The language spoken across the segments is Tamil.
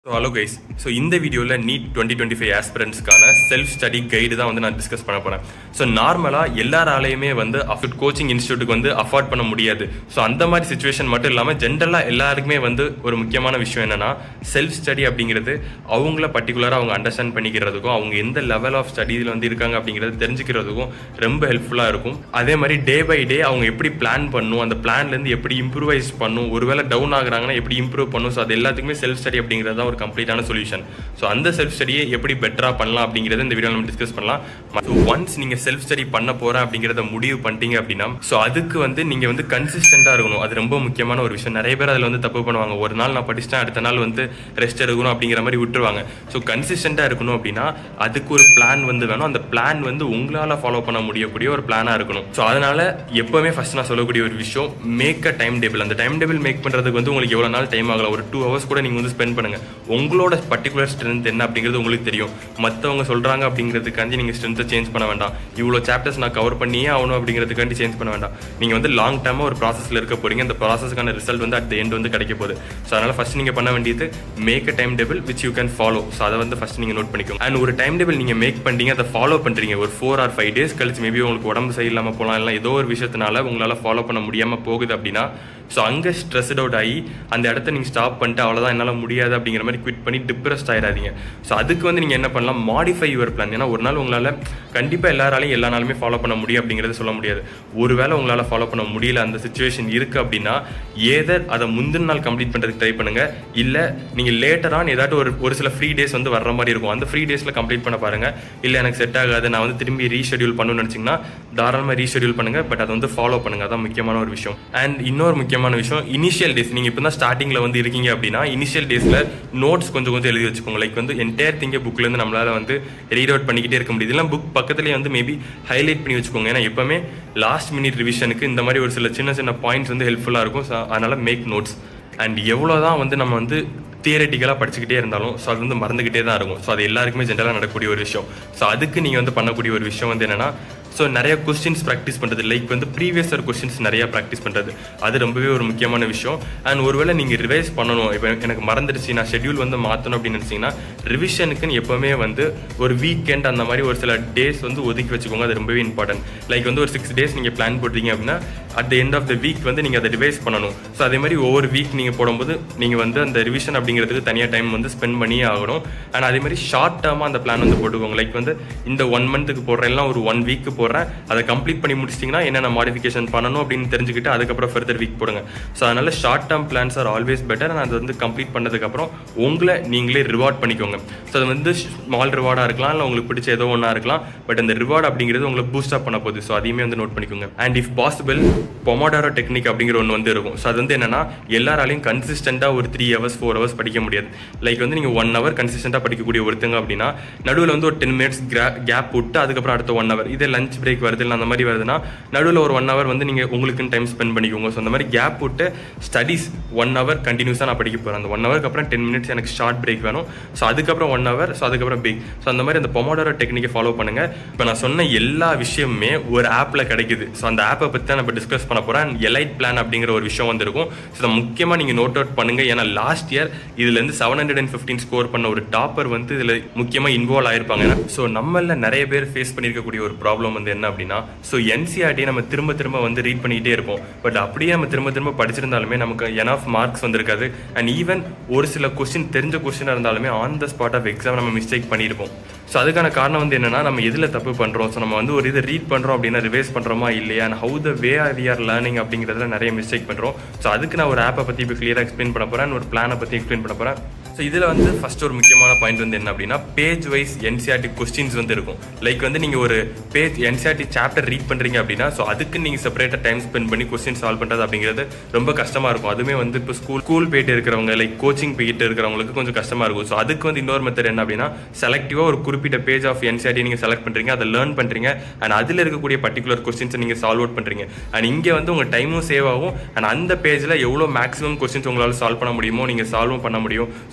ஸோ ஹலோ கைஸ் ஸோ இந்த வீடியோவில் நீட் டுவெண்ட்டி டுவெண்ட்டி ஃபைவ் ஆஸ்பிரன்ஸ்க்கான செல்ஃப் ஸ்டடி கைடு தான் வந்து நான் டிஸ்கஸ் பண்ண போகிறேன் ஸோ நார்மலாக எல்லாராலையுமே வந்து அஃபர்ட் கோச்சிங் இன்ஸ்டியூட்டுக்கு வந்து அஃபோர்ட் பண்ண முடியாது ஸோ அந்த மாதிரி சுச்சுவேஷன் மட்டும் இல்லாமல் ஜென்ரலாக எல்லாருக்குமே வந்து ஒரு முக்கியமான விஷயம் என்னன்னா செல்ஃப் ஸ்டடி அப்படிங்கிறது அவங்கள பர்டிகுலராக அவங்க அண்டர்ஸ்டாண்ட் பண்ணிக்கிறதுக்கும் அவங்க எந்த லெவல் ஆஃப் ஸ்டடியில் வந்து இருக்காங்க அப்படிங்கிறது தெரிஞ்சுக்கிறதுக்கும் ரொம்ப ஹெல்ப்ஃபுல்லாக இருக்கும் அதே மாதிரி டே பை டே அவங்க எப்படி பிளான் பண்ணும் அந்த பிளான்லேருந்து எப்படி இம்ப்ரூவைஸ் பண்ணும் ஒருவேளை டவுன் ஆகுறாங்கன்னா எப்படி இம்ப்ரூவ் பண்ணும் ஸோ அது எல்லாத்துக்குமே செல்ஃப் ஸ்டடி அப்படிங்கிறது தான் ஒரு கம்ப்ளீட்டான சொல்யூஷன் ஸோ அந்த செல்ஃப் ஸ்டடியை எப்படி பெட்டராக பண்ணலாம் அப்படிங்கிறத இந்த வீடியோ நம்ம டிஸ்கஸ் பண்ணலாம் ஸோ ஒன்ஸ் நீங்கள் செல்ஃப் ஸ்டடி பண்ண போகிறேன் அப்படிங்கிறத முடிவு பண்ணிட்டீங்க அப்படின்னா ஸோ அதுக்கு வந்து நீங்கள் வந்து கன்சிஸ்டண்ட்டாக இருக்கணும் அது ரொம்ப முக்கியமான ஒரு விஷயம் நிறைய பேர் அதில் வந்து தப்பு பண்ணுவாங்க ஒரு நாள் நான் படிச்சிட்டேன் அடுத்த நாள் வந்து ரெஸ்ட் எடுக்கணும் அப்படிங்கிற மாதிரி விட்டுருவாங்க ஸோ கன்சிஸ்டண்ட்டாக இருக்கணும் அப்படின்னா அதுக்கு ஒரு பிளான் வந்து வேணும் அந்த பிளான் வந்து உங்களால் ஃபாலோ பண்ண முடியக்கூடிய ஒரு பிளானாக இருக்கணும் ஸோ அதனால எப்போவுமே ஃபர்ஸ்ட் நான் சொல்லக்கூடிய ஒரு விஷயம் மேக் அ டைம் டேபிள் அந்த டைம் டேபிள் மேக் பண்ணுறதுக்கு வந்து உங்களுக்கு எவ்வளோ நாள் டைம் ஆகலாம் ஒரு டூ ஹவர்ஸ் கூட நீங்கள் வந்து ஸ்பெண்ட் பண்ணுங்க உங்களோட பர்டிகுலர் ஸ்ட்ரென்த் என்ன அப்படிங்கிறது உங்களுக்கு தெரியும் மற்றவங்க சொல்கிறாங்க அப்படிங்கிறதுக்காண்டி நீங்கள் ஸ்ட்ரென்த்தை சேஞ்ச் பண்ண வேண்டாம் இவ்வளோ சாப்டர்ஸ் நான் கவர் பண்ணியே ஆகணும் அப்படிங்கிறதுக்காண்டி சேஞ்ச் பண்ண வேண்டாம் நீங்கள் வந்து லாங் டேர்மாக ஒரு ப்ராசஸில் இருக்க போறீங்க அந்த ப்ராசஸ்க்கான ரிசல்ட் வந்து அட் எண்ட் வந்து கிடைக்க போகுது ஸோ அதனால் ஃபஸ்ட் நீங்கள் பண்ண வேண்டியது make a time table which you can follow so அதை வந்து ஃபஸ்ட் நீங்கள் நோட் பண்ணிக்கோங்க அண்ட் ஒரு டைம் டேபிள் நீங்கள் மேக் பண்ணிட்டீங்க அதை ஃபாலோ பண்ணுறீங்க ஒரு ஃபோர் ஆர் ஃபைவ் டேஸ் கழிச்சு மேபி உங்களுக்கு உடம்பு சரியில்லாமல் போகலாம் இல்லை ஏதோ ஒரு விஷயத்தினால உங்களால் ஃபாலோ பண்ண முடியாமல் போகுது அப்படின்னா ஸோ அங்கே ஸ்ட்ரெஸ்ட் அவுட் ஆகி அந்த இடத்த நீங்கள் ஸ்டாப் பண்ணிட்டு அவ்வளோதான் என்னால் முடியாது அப்படிங்கிற மாதிரி குவிட் பண்ணி டிப்ரெஸ்ட் ஆயிடாதீங்க ஸோ அதுக்கு வந்து நீங்கள் என்ன பண்ணலாம் மாடிஃபை யுவர் பிளான் ஏன்னா ஒரு நாள் உங்களால் கண்டிப்பாக எல்லாராலையும் எல்லா நாளுமே ஃபாலோ பண்ண முடியும் அப்படிங்கிறத சொல்ல முடியாது ஒருவேளை உங்களால் ஃபாலோ பண்ண முடியல அந்த சுச்சுவேஷன் இருக்குது அப்படின்னா ஏதர் அதை முந்தின நாள் கம்ப்ளீட் பண்ணுறதுக்கு ட்ரை பண்ணுங்கள் இல்லை நீங்கள் லேட்டரான ஏதாட்டும் ஒரு ஒரு சில ஃப்ரீ டேஸ் வந்து வர்ற மாதிரி இருக்கும் அந்த ஃப்ரீ டேஸில் கம்ப்ளீட் பண்ண பாருங்கள் இல்லை எனக்கு செட் ஆகாது நான் வந்து திரும்பி ரீஷெடியூல் பண்ணணும்னு நினச்சிங்கன்னா தாராளமாக ரீஷெடியூல் பண்ணுங்கள் பட் அதை வந்து ஃபாலோ பண்ணுங்கள் அதான் முக்கியமான ஒரு விஷயம் அண்ட் இன்னொரு முக்கியமான விஷயம் இனிஷியல் டேஸ் நீங்கள் இப்போ தான் ஸ்டார்டிங்கில் வந்து இருக்கீங்க அப்படின்னா இனிஷியல் டேஸில் நோட்ஸ் கொஞ்சம் கொஞ்சம் எழுதி வச்சுக்கோங்க லைக் வந்து என்டையர் திங்க புக்லேருந்து நம்மளால் வந்து ரீட் அவுட் பண்ணிக்கிட்டே இருக்க முடியுது இல்லை புக் பக்கத்துலேயே வந்து மேபி ஹைலைட் பண்ணி வச்சுக்கோங்க ஏன்னா எப்போவுமே லாஸ்ட் மினிட் ரிவிஷனுக்கு இந்த மாதிரி ஒரு சில சின்ன சின்ன பாயிண்ட்ஸ் வந்து ஹெல்ப்ஃபுல்லாக இருக்கும் ஸோ அதனால் மேக் நோட்ஸ் அண்ட் எவ்வளோ தான் வந்து நம்ம வந்து தியரட்டிக்கலாக படிச்சுக்கிட்டே இருந்தாலும் ஸோ அது வந்து மறந்துக்கிட்டே தான் இருக்கும் ஸோ அது எல்லாருக்குமே ஜென்ரலாக நடக்கக்கூடிய ஒரு விஷயம் ஸோ அதுக்கு நீங்கள் வந்து பண்ணக்கூடிய ஒரு விஷயம் வந்து என்னென்னா ஸோ நிறைய கொஸ்டின்ஸ் ப்ராக்டிஸ் பண்ணுறது லைக் வந்து ப்ரீவியஸ் இயர் கொஸ்டின்ஸ் நிறையா ப்ராக்டிஸ் பண்ணுறது அது ரொம்பவே ஒரு முக்கியமான விஷயம் அண்ட் ஒருவேளை நீங்கள் ரிவைஸ் பண்ணணும் இப்போ எனக்கு மறந்துடுச்சு நான் ஷெட்யூல் வந்து மாற்றணும் அப்படின்னு நினச்சிங்கன்னா ரிவிஷனுக்குன்னு எப்போவுமே வந்து ஒரு வீக்கெண்ட் அந்த மாதிரி ஒரு சில டேஸ் வந்து ஒதுக்கி வச்சுக்கோங்க அது ரொம்பவே இம்பார்ட்டன்ட் லைக் வந்து ஒரு சிக்ஸ் டேஸ் நீங்கள் பிளான் போடுறீங்க அப்படின்னா at the end of the week வந்து நீங்கள் அதை ரிவைஸ் பண்ணணும் ஸோ அதே மாதிரி ஒவ்வொரு வீக் நீங்கள் போடும்போது நீங்கள் வந்து அந்த ரிவிஷன் அப்படிங்கிறதுக்கு தனியாக டைம் வந்து ஸ்பெண்ட் பண்ணியே ஆகணும் அண்ட் அதே மாதிரி ஷார்ட் டேர்மாக அந்த பிளான் வந்து போட்டுக்கோங்க லைக் வந்து இந்த ஒன் மந்த்துக்கு போடுறேன் எல்லாம் ஒரு ஒன் வீக்கு போடுறேன் அதை கம்ப்ளீட் பண்ணி முடிச்சிட்டிங்கன்னா என்னென்ன மாடிஃபிகேஷன் பண்ணணும் அப்படின்னு தெரிஞ்சுக்கிட்டு அதுக்கப்புறம் ஃபர்தர் வீக் போடுங்க ஸோ அதனால் short term plans are always better and அது வந்து கம்ப்ளீட் பண்ணதுக்கப்புறம் உங்களை நீங்களே ரிவார்ட் பண்ணிக்கோங்க ஸோ அது வந்து ஸ்மால் ரிவார்டாக இருக்கலாம் இல்லை உங்களுக்கு பிடிச்ச ஏதோ ஒன்றா இருக்கலாம் பட் அந்த ரிவார்ட் அப்படிங்கிறது உங்களை பூஸ்ட் அப் பண்ண போகுது ஸோ அதையுமே வந்து நோட் பண்ணிக்கோங்க and if possible pomodoro technique அப்படிங்கிற ஒன்று வந்து இருக்கும் ஸோ அது வந்து என்னன்னா எல்லாராலையும் கன்சிஸ்டண்ட்டாக ஒரு த்ரீ ஹவர்ஸ் ஃபோர் ஹவர்ஸ் படிக்க முடியாது லைக் வந்து நீங்கள் ஒன் ஹவர் கன்சிஸ்டண்ட்டாக படிக்கக்கூடிய ஒருத்தங்க அப்படின்னா நடுவில் வந்து ஒரு டென் மினிட்ஸ் கேப் விட்டு அதுக்கப்புறம் அடுத்த ஒன் ஹவர் இதே லஞ்ச் பிரேக் வருது இல்லை அந்த மாதிரி வருதுன்னா நடுவில் ஒரு ஒன் ஹவர் வந்து நீங்கள் உங்களுக்குன்னு டைம் ஸ்பெண்ட் பண்ணிக்கோங்க ஸோ அந்த மாதிரி கேப் விட்டு ஸ்டடீஸ் ஒன் ஹவர் கண்டினியூஸாக நான் படிக்க போகிறேன் அந்த ஒன் ஹவருக்கு அப்புறம் டென் மினிட்ஸ் எனக்கு ஷார்ட் பிரேக் வேணும் ஸோ அதுக்கப்புறம் ஒன் ஹவர் ஸோ அதுக்கப்புறம் பிரேக் ஸோ அந்த மாதிரி அந்த பொமோடோரோ டெக்னிக்கை ஃபாலோ பண்ணுங்கள் இப்போ நான் சொன்ன எல்லா விஷயமுமே ஒரு ஆப்பில் கிடைக்குது ஸோ அந்த ஆப்பை பற்றி தான் நம்ம டிஸ்கஸ் பண்ண போகிறேன் எலைட் பிளான் அப்படிங்கிற ஒரு விஷயம் வந்திருக்கும் ஸோ இதை முக்கியமாக நீங்கள் நோட் அவுட் பண்ணுங்கள் ஏன்னா லாஸ்ட் இயர் இதுலேருந்து seven hundred and fifteen score பண்ண ஒரு டாப்பர் வந்து இதில் முக்கியமாக இன்வால்வ் ஆயிருப்பாங்க ஸோ நம்மள நிறைய பேர் ஃபேஸ் பண்ணியிருக்கக்கூடிய ஒரு ப்ராப்ளம் வந்து என்ன அப்படின்னா ஸோ என்சிஆர்டி நம்ம திரும்ப திரும்ப வந்து ரீட் பண்ணிக்கிட்டே இருப்போம் பட் அப்படியே நம்ம திரும்ப திரும்ப படிச்சிருந்தாலுமே நமக்கு எனஃப் மார்க்ஸ் வந்திருக்காது அண்ட் ஈவன் ஒரு சில கொஸ்டின் தெரிஞ்ச கொஸ்டினாக இருந்தாலுமே on the spot of exam நம்ம மிஸ்டேக் பண்ணியிருப்போம் ஸோ அதுக்கான காரணம் வந்து என்னன்னா நம்ம எதில் தப்பு பண்ணுறோம் ஸோ நம்ம வந்து ஒரு இதை ரீட் பண்ணுறோம் அப்படின்னா ரிவைஸ் பண்ணுறோமா இல்லையா and how the way we are learning அப்படிங்கிறதுல நிறைய மிஸ்டேக் பண்ணுறோம் ஸோ அதுக்கு நான் ஒரு ஆப்பை பற்றி இப்போ கிளியராக எக்ஸ்பிளைன் பண்ண போகிறேன் ஒரு பிளானை பற்றி எக்ஸ்பிளைன் பண்ண போகிறேன் ஸோ இதில் வந்து ஃபர்ஸ்ட் ஒரு முக்கியமான பாயிண்ட் வந்து என்ன அப்படின்னா பேஜ் வைஸ் என்சிஆர்டி கொஸ்டின்ஸ் வந்து இருக்கும் லைக் வந்து நீங்கள் ஒரு பேஜ் என்சிஆர்டி சாப்டர் ரீட் பண்ணுறீங்க அப்படின்னா ஸோ அதுக்கு நீங்கள் செப்பரேட்டாக டைம் ஸ்பெண்ட் பண்ணி கொஸ்டின் சால்வ் பண்ணுறது அப்படிங்கிறது ரொம்ப கஷ்டமாக இருக்கும் அதுவுமே வந்து இப்போ ஸ்கூல் ஸ்கூல் போயிட்டு இருக்கிறவங்க லைக் கோச்சிங் போயிட்டு இருக்கிறவங்களுக்கு கொஞ்சம் கஷ்டமாக இருக்கும் ஸோ அதுக்கு வந்து இன்னொரு மெத்தட் என்ன அப்படின்னா செலக்டிவாக ஒரு குறிப்பிட்ட பேஜ் ஆஃப் என்சிஆர்டி நீங்கள் செலக்ட் பண்ணுறீங்க அதை லேர்ன் பண்ணுறீங்க அண்ட் அதில் இருக்கக்கூடிய பர்டிகுலர் கொஸ்டின்ஸை நீங்கள் சால்வ் அவுட் பண்ணுறீங்க அண்ட் இங்கே வந்து உங்கள் டைமும் சேவ் ஆகும் அண்ட் அந்த பேஜில் எவ்வளோ மேக்ஸிமம் கொஸ்டின்ஸ் உங்களால் சால்வ் பண்ண முடியுமோ நீங்கள் சால்வும் பண்ண முடியும் ஸோ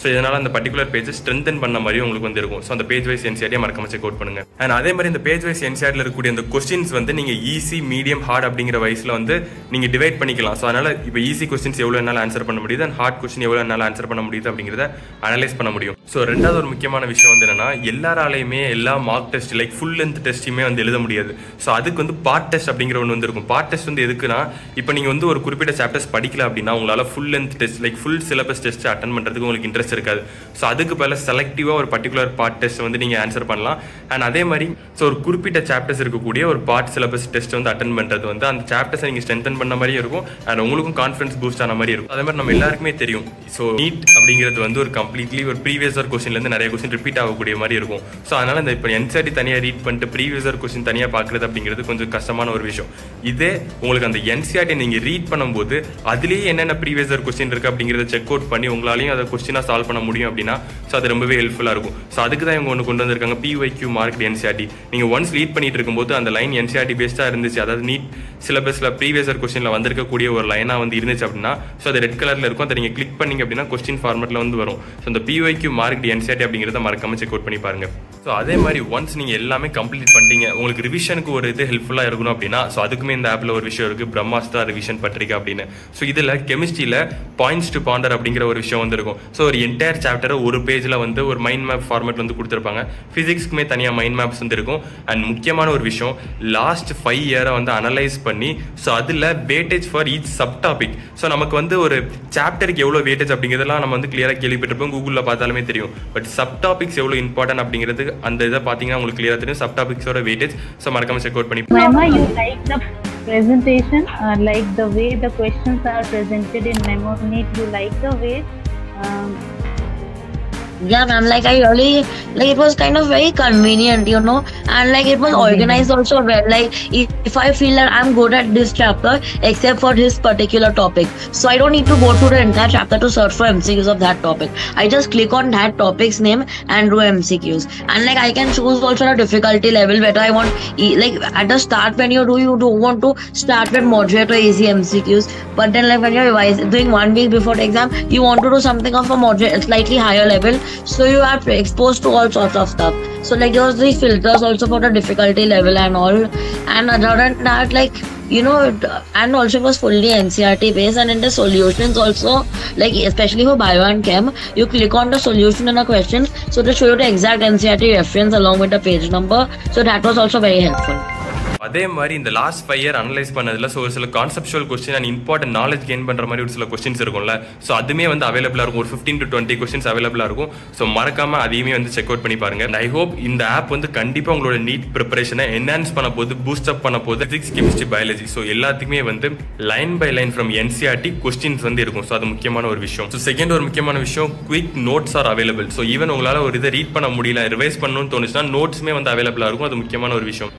இதனால அந்த பர்டிகுலர் பேஜை ஸ்ட்ரென்தன் பண்ண மாதிரி உங்களுக்கு வந்து இருக்கும் ஸோ அந்த பேஜ் வைஸ் என்சிஆர்டியை மறக்காம செக் அவுட் பண்ணுங்க அண்ட் அதே மாதிரி இந்த பேஜ் வைஸ் என்சிஆர்டில் இருக்கக்கூடிய அந்த கொஸ்டின்ஸ் வந்து நீங்க ஈஸி மீடியம் ஹார்ட் அப்படிங்கிற வயசுல வந்து நீங்க டிவைட் பண்ணிக்கலாம் ஸோ அதனால இப்போ ஈஸி கொஸ்டின்ஸ் எவ்வளோ என்னால் ஆன்சர் பண்ண முடியுது அண்ட் ஹார்ட் கொஸ்டின் எவ்வளோ என்னால் ஆன்சர் பண்ண முடியுது அப்படிங்கிறத அனலைஸ் பண்ண முடியும் ஸோ ரெண்டாவது ஒரு முக்கியமான விஷயம் வந்து என்னன்னா எல்லாராலையுமே எல்லா mark test like full length டெஸ்ட்டுமே வந்து எழுத முடியாது ஸோ அதுக்கு வந்து பார்ட் டெஸ்ட் அப்படிங்கிற ஒன்று வந்து இருக்கும் பார்ட் டெஸ்ட் வந்து எதுக்குன்னா இப்போ நீங்கள் வந்து ஒரு குறிப்பிட்ட சாப்டர்ஸ் படிக்கல அப்படின்னா உங்களால் full length test like full syllabus test attend பண்ணுறதுக்கு உங்களுக்கு இன்ட்ரெஸ்ட் இருக்காது ஸோ அதுக்கு பதிலாக செலக்டிவாக ஒரு பர்டிகுலர் பார்ட் டெஸ்ட் வந்து நீங்கள் ஆன்சர் பண்ணலாம் அண்ட் அதே மாதிரி ஸோ ஒரு குறிப்பிட்ட சாப்டர்ஸ் இருக்கக்கூடிய ஒரு பார்ட் சிலபஸ் டெஸ்ட் வந்து அட்டன் பண்ணுறது வந்து அந்த சாப்டர்ஸை நீங்கள் ஸ்ட்ரென்தன் பண்ண மாதிரியும் இருக்கும் அண்ட் உங்களுக்கும் கான்ஃபிடன்ஸ் பூஸ்ட் ஆன மாதிரி இருக்கும் அதே மாதிரி நம்ம எல்லாருக்குமே தெரியும் ஸோ நீட் அப்படிங்கிறது வந்து ஒரு கம்ப்ளீட்லி ஒரு ப்ரீவியஸ் ஒரு கொஸ்டின்லேருந்து நிறைய கொஸ்டின் ரிப்பீட் ஆகக்கூடிய மாதிரி இருக்கும் ஸோ அதனால் இந்த இப்போ என்சிஆர்டி தனியாக ரீட் பண்ணிட்டு ப்ரீவியஸ் ஒரு கொஸ்டின் தனியாக பார்க்குறது அப்படிங்கிறது கொஞ்சம் கஷ்டமான ஒரு விஷயம் இதே உங்களுக்கு அந்த என்சிஆர்டி நீங்கள் ரீட் பண்ணும்போது அதுலேயே என்னென்ன ப்ரீவியஸ் ஒரு கொஸ்டின் இருக்குது அப்படிங்கிறத செக் அவுட் பண்ணி உங்களாலையும் அதை கொஸ்டினாக சால்வ் பண்ண முடியும் அப்படின்னா ஸோ அது ரொம்பவே ஹெல்ப்ஃபுல்லாக இருக்கும் ஸோ அதுக்கு தான் இவங்க ஒன்று கொண்டு வந்திருக்காங்க பிஒய்க்யூ மார்க் என்சிஆர்டி நீங்கள் ஒன்ஸ் ரீட் பண்ணிட்டு இருக்கும்போது அந்த லைன் என்சிஆர்டி பேஸ்டாக இருந்துச்சு அதாவது நீட் சிலபஸில் ப்ரீவியஸ் கொஸ்டினில் வந்திருக்கக்கூடிய ஒரு லைனாக வந்து இருந்துச்சு அப்படின்னா ஸோ அது ரெட் கலரில் இருக்கும் அதை நீங்கள் கிளிக் பண்ணீங்க அப்படின்னா கொஸ்டின் ஃபார்மெட்டில் வந்து வரும் ஸோ அந்த பிஒய்க்யூ மார்க் என்சிஆர்டி அப்படிங்கிறத மறக்காம செக் அவுட் பண்ணி பாருங்க ஸோ அதே மாதிரி ஒன்ஸ் நீங்கள் எல்லாமே கம்ப்ளீட் பண்ணிட்டீங்க உங்களுக்கு ரிவிஷனுக்கு ஒரு இது ஹெல்ப்ஃபுல்லாக இருக்கணும் அப்படின்னா ஸோ அதுக்குமே இந்த ஆப்பில் ஒரு விஷயம் இருக்குது பிரம்மாஸ்திரா ரிவிஷன் பத்திரிக்கை அப்படின்னு ஸோ இதில் கெமிஸ்ட்ரியில் பாயிண்ட்ஸ் டு பாண்டர் அப்படிங்கிற ஒரு விஷயம் வந்து இருக்கும் ஸோ ஒரு என்டையர் சாப்டரை ஒரு பேஜில் வந்து ஒரு மைண்ட் மேப் ஃபார்மேட் வந்து கொடுத்துருப்பாங்க ஃபிசிக்ஸ்க்குமே தனியாக மைண்ட் மேப்ஸ் வந்து இருக்கும் அண்ட் முக்கியமான ஒரு விஷயம் லாஸ்ட் ஃபைவ் இயரை வந்து அனலைஸ் பண்ணி ஸோ அதில் weightage for each sub topic so நமக்கு வந்து ஒரு சாப்டருக்கு எவ்வளோ வேட்டேஜ் அப்படிங்கிறதெல்லாம் நம்ம வந்து கிளியராக கேள்விப்பட்டிருப்போம் கூகுளில் பார்த்தாலுமே தெரியும் பட் சப் டாபிக்ஸ் எவ்வளோ இம்பார்ட்டன்ட் அப்படிங்கிறது அந்த இதை பார்த்தீங்கன்னா உங்களுக்கு கிளியராக தெரியும் சப் டாபிக்ஸோட வேட்டேஜ் ஸோ மறக்காம செக் அவுட் பண்ணி Mema, you like the presentation, uh, like the way the questions are presented in Memo Neat. You like the way. Um, Yeah, ma'am. Like I really like it was kind of very convenient, you know, and like it was organized also well. Like if, if I feel that I'm good at this chapter, except for this particular topic, so I don't need to go through the entire chapter to search for MCQs of that topic. I just click on that topic's name and do MCQs, and like I can choose also the difficulty level whether I want e- like at the start when you do you do want to start with moderate or easy MCQs, but then like when you're revise, doing one week before the exam, you want to do something of a moderate, slightly higher level so you are exposed to all sorts of stuff so like there was these filters also for the difficulty level and all and other than that like you know it- and also it was fully ncrt based and in the solutions also like especially for bio and chem you click on the solution in a question so to show you the exact ncrt reference along with the page number so that was also very helpful அதே மாதிரி இந்த லாஸ்ட் ஃபைவ் இயர் அனலைஸ் பண்ணதுல ஸோ ஒரு சில conceptual question and important knowledge gain பண்ற மாதிரி ஒரு சில கொஸ்டின்ஸ் இருக்கும்ல ஸோ அதுமே வந்து அவைலபிளா இருக்கும் ஒரு ஃபிஃப்டீன் டு டுவெண்ட்டி கொஸ்டின்ஸ் அவைலபிளா இருக்கும் ஸோ மறக்காம அதையுமே வந்து செக் அவுட் பண்ணி பாருங்க ஐ ஹோப் இந்த ஆப் வந்து கண்டிப்பா உங்களோட நீட் ப்ரிப்பரேஷனை என்ஹான்ஸ் பண்ண போது பூஸ்ட் அப் பண்ண போது பிசிக்ஸ் கெமிஸ்ட்ரி பயாலஜி ஸோ எல்லாத்துக்குமே வந்து line by line from NCERT questions வந்து இருக்கும் ஸோ அது முக்கியமான ஒரு விஷயம் ஸோ செகண்ட் ஒரு முக்கியமான விஷயம் quick notes are available so even உங்களால் ஒரு இதை ரீட் பண்ண முடியல ரிவைஸ் பண்ணணும்னு தோணுச்சுன்னா நோட்ஸுமே வந்து அவைலபிளா இருக்கும் அது முக்கியமான ஒரு விஷயம்